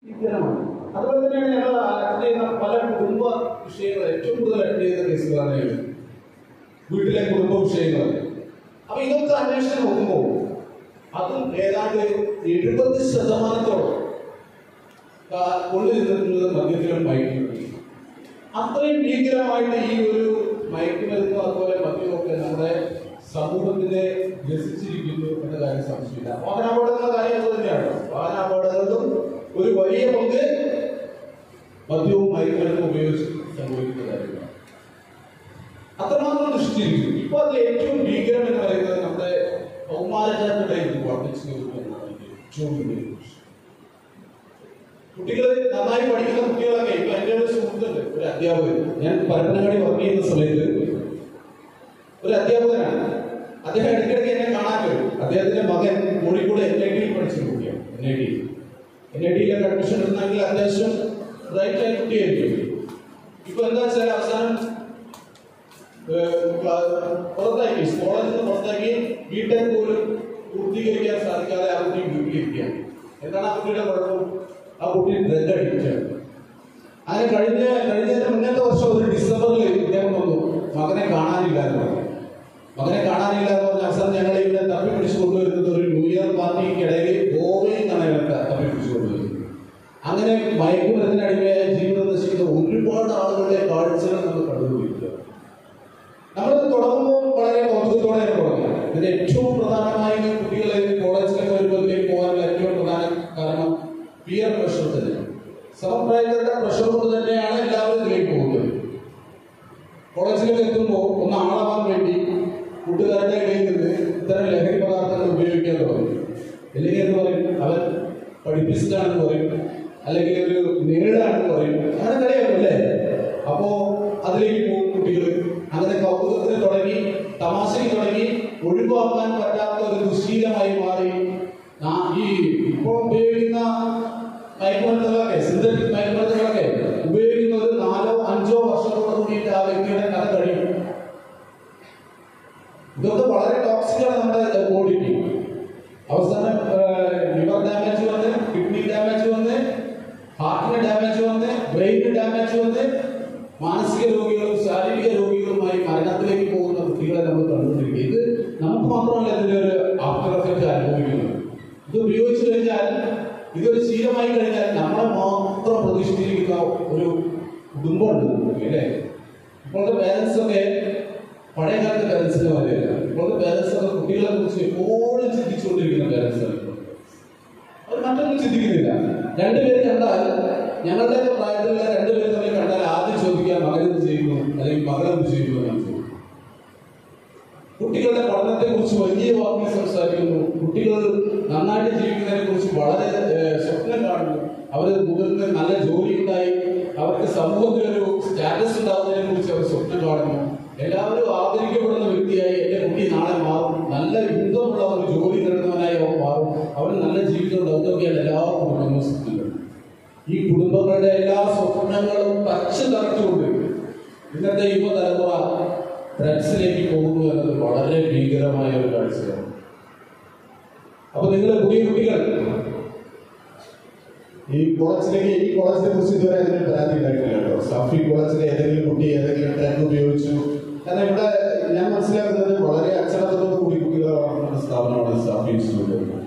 ഭീകരമാണ് അതുപോലെ തന്നെയാണ് ഞങ്ങൾ അറ്റൻഡ് ചെയ്യുന്ന പല കുടുംബ വിഷയങ്ങൾ ഏറ്റവും കൂടുതൽ അറ്റൻഡ് ചെയ്യുന്ന കേസുകളാണ് ഞങ്ങൾ വീട്ടിലെ കുടുംബ വിഷയങ്ങൾ അപ്പൊ ഇതൊക്കെ അന്വേഷണം നോക്കുമ്പോൾ അതും ഏതാണ്ട് എഴുപത് ശതമാനത്തോളം കാ- കൊണ്ടു നിന്നിട്ടുള്ളത് മദ്യത്തിലും മയക്കുമരുന്നും അത്രയും ഭീകരമായിട്ട് ഈ ഒരു മയക്കുമരുന്നും അതുപോലെ മദ്യമൊക്കെ നമ്മുടെ സമൂഹത്തിനെ രസിച്ചിരിക്കുന്നു എന്ന കാര്യം സംശയമില്ല വാഹനാപകടങ്ങളുടെ കാര്യം അത് തന്നെയാണ് വാഹനാപകടങ്ങളിലും ഒരു വലിയ പങ്ക് മദ്യവും മയക്കുമരുന്നും ഉപയോഗിച്ച് സംഭവിക്കുന്ന കാര്യങ്ങളാണ് അത്രമാത്രം ദുഷിച്ചിരിക്കുന്നു ഇപ്പൊ അത് ഏറ്റവും ഭീകരം എന്ന് പറയുന്നത് നമ്മുടെ കൗമാരക്കാർക്കിടയിൽ ഇത് വർദ്ധിച്ചു വരുന്നു എന്നാണ് എനിക്ക് ഏറ്റവും വലിയ ദോഷം. കുട്ടികൾ നന്നായി പഠിക്കുന്ന കുട്ടികളൊക്കെ ഇപ്പൊ എൻ്റെ ഒരു സുഹൃത്തുണ്ട് ഒരു അധ്യാപകൻ ഞാൻ പരപ്പനങ്ങാടി വർക്ക് ചെയ്യുന്ന സമയത്ത് ഒരു അധ്യാപകനാണ് അദ്ദേഹം ഇടയ്ക്കിടയ്ക്ക് എന്നെ കാണാൻ വരും അദ്ദേഹത്തിന്റെ മകൻ കോഴിക്കോട് എൻ ഐ ടിയിൽ പഠിച്ച കുട്ടിയാണ് N I T N I ടിയിലൊക്കെ അഡ്മിഷൻ എടുത്തെങ്കിൽ അത്യാവശ്യം ബ്രൈറ്റ് ആയ കുട്ടിയായിരിക്കും ഇപ്പൊ എന്താ വെച്ചാൽ അവസാനം ഏഹ്, ക്ലാ- പുറത്താക്കി കോളേജിൽ നിന്ന് പുറത്താക്കി ബിടെക് പോലും പൂർത്തീകരിക്കാൻ സാധിക്കാതെ ആ കുട്ടി വീട്ടിലിരിക്കുകയാണ് എന്താണ് ആ കുട്ടിയുടെ കുഴപ്പം ആ കുട്ടി ഡ്രഗ് അഡിക്റ്റാണ് അങ്ങനെ കഴിഞ്ഞ കഴിഞ്ഞതിന്റെ മുന്നത്തെ വർഷം ഒരു ഡിസംബറിൽ ഇദ്ദേഹം വന്നു മകനെ കാണാനില്ല എന്ന് പറഞ്ഞു മകനെ കാണാനില്ല എന്ന് പറഞ്ഞ അവസാനം ഞങ്ങൾ ഇവിടെ തപ്പി പിടിച്ചു കൊണ്ടുവരുന്നത് ഒരു ന്യൂ ഇയർ പാർട്ടിക്കിടയിൽ ഗോവയിൽ നിന്നാണ് ഇവരെ ത- തപ്പി പിടിച്ചു കൊണ്ടുവരുന്നത് അങ്ങനെ മയക്കുമരുന്നിന് അടിമയായ ജീവിതം നശിക്കുന്ന ഒരുപാട് ആളുകളുടെ കാഴ്ചകൾ നമ്മൾ കണ്ടുകൊണ്ടിരിക്കുക നമ്മളിത് തുടങ്ങുമ്പോൾ വളരെ കൗതുകത്തോടെ തുടങ്ങുക ഇതിന് ഏറ്റവും പ്രധാനമായി കുട്ടികളെ കോളേജിലൊക്കെ വരുമ്പോഴത്തേക്ക് പോകാനുള്ള ഏറ്റവും പ്രധാന കാരണം പിയർ പ്രഷർ തന്നെയാണ് സമപ്രായക്കാരുടെ പ്രഷർ കൊണ്ട് തന്നെയാണ് എല്ലാവരും ഇതിലേക്ക് പോകുന്നത് കോളേജിലൊക്കെ എത്തുമ്പോൾ ഒന്ന് ആളാവാൻ വേണ്ടി കൂട്ടുകാരുടെ ഇടയിൽ നിന്ന് ഇത്തരം ലഹരി പദാർത്ഥങ്ങൾ ഉപയോഗിക്കാൻ തുടങ്ങി അല്ലെങ്കിൽ എന്ന് പറയും അവൻ പഠിപ്പിച്ചിട്ടാണെന്ന് പറയും അല്ലെങ്കിൽ ഒരു നേടാണെന്ന് പറയും അങ്ങനെ കളിയാക്കും അല്ലേ അപ്പോ അതിലേക്ക് പോകും കുട്ടികൾ അങ്ങനെ കൗതുകത്തിന് തുടങ്ങി തമാശയ്ക്ക് തുടങ്ങി ഒഴിവാക്കാൻ പറ്റാത്ത ഒരു ദുശീലമായി മാറി നാ- ഈ ഇപ്പോൾ ഉപയോഗിക്കുന്ന മയക്കുമരുന്നുകളൊക്കെ സിന്തറ്റിക് മയക്കുമരുന്നുകളൊക്കെ ഉപയോഗിക്കുന്ന ഒരു നാലോ അഞ്ചോ വർഷത്തോട് കൂടിയിട്ട് ആ വ്യക്തിയുടെ കഥ കഴിയും ഇതൊക്കെ വളരെ ടോക്സിക്കാണ് നമ്മുടെ ബോഡിക്ക് അവസാനം ലിവർ ഡാമേജ് വന്ന് കിഡ്നി ഡാമേജ് വന്ന് ഹാർട്ടിന് ഡാമേജ് വന്ന് ബ്രെയിനിന് ഡാമേജ് വന്ന് മാനസിക രോഗികളും ശാരീരിക രോഗികളുമായി മരണത്തിലേക്ക് പോകുന്ന കുട്ടികളെ നമ്മൾ കണ്ടുകൊണ്ടിരിക്കുക ഇത് നമുക്ക് മാത്രമല്ല ഇതിന്റെ ഒരു ആഫ്റ്റർ എഫക്റ്റ് അനുഭവിക്കുന്നത് ഇത് ഉപയോഗിച്ചു കഴിഞ്ഞാൽ ഇതൊരു ശീലമായി കഴിഞ്ഞാൽ നമ്മളെ മാത്രം പ്രതീക്ഷിച്ചിരിക്കുന്ന ഒരു കുടുംബമുണ്ട് നമുക്ക് അല്ലേ ഇപ്പോഴത്തെ പേരൻസ് ഒക്കെ പഴയ കാലത്തെ പേരൻസിന്റെ മാതിരിയല്ല ഇപ്പോഴത്തെ പേരൻസ് ഒക്കെ കുട്ടികളെ കുറിച്ച് എപ്പോഴും ചിന്തിച്ചുകൊണ്ടിരിക്കുന്ന പേരൻസ് ആണ് ഇപ്പോൾ. അവർ മറ്റൊന്നും ചിന്തിക്കുന്നില്ല രണ്ടുപേര് കണ്ടാൽ ഞങ്ങളുടെ പ്രായത്തിലുള്ള രണ്ടുപേര് തമ്മിൽ കണ്ടാൽ ആദ്യം ചോദിക്കാൻ മകനെന്ത് ചെയ്യുന്നു അല്ലെങ്കിൽ മകളെന്ത് ചെയ്യുന്നു എന്നാണ് ചോദിക്കുന്നത് കുട്ടികളുടെ പഠനത്തെ കുറിച്ച് വലിയ വാക്കിൽ സംസാരിക്കുന്നു കുട്ടികൾ നന്നായിട്ട് ജീവിക്കുന്നതിനെ കുറിച്ച് വളരെ ഏഹ്, സ്വപ്നം കാണുന്നു അവർ മുതിർന്ന് നല്ല ജോലി ഉണ്ടായി അവർക്ക് സമൂഹത്തിൽ ഒരു സ്റ്റാറ്റസ് ഉണ്ടാകുന്നതിനെ കുറിച്ച് അവർ സ്വപ്നം കാണുന്നു എല്ലാവരും ആദരിക്കപ്പെടുന്ന വ്യക്തിയായി എന്റെ കുട്ടി നാളെ മാറും നല്ല ഇൻകമുള്ള ഒരു ജോലി നേടുന്നവനായി അവൻ മാറും അവന് നല്ല ജീവിതം ഉണ്ടാവും ഇതൊക്കെയാണ് എല്ലാ കുടുംബങ്ങളും സ്വപ്നങ്ങൾ ഈ കുടുംബങ്ങളുടെ എല്ലാ സ്വപ്നങ്ങളും തച്ച് തറച്ചുകൊണ്ട് ഇന്നത്തെ യുവതലമുറ ഡ്രഗ്സിലേക്ക് പോകുന്നു എന്നത് വളരെ ഭീകരമായ ഒരു കാഴ്ചയാണ് അപ്പൊ നിങ്ങൾ പുതിയ കുട്ടികൾ ഈ കോളേജിലേക്ക് ഈ കോളേജിനെ കുറിച്ച് ഇതുവരെ അതിന് പരാതി ഉണ്ടായിട്ടില്ല കേട്ടോ സാഫി കോളേജിലെ ഏതെങ്കിലും കുട്ടി ഏതെങ്കിലും ട്രാക്ക് ഉപയോഗിച്ചു കാരണം ഇവിടെ ഞാൻ മനസ്സിലാക്കുന്നത് വളരെ അച്ചടക്കത്തോടു കൂടി കുട്ടികളെ വളർത്തുന്ന സ്ഥാപനമാണ് സാഫി ഇൻസ്റ്റിറ്റ്യൂട്ട്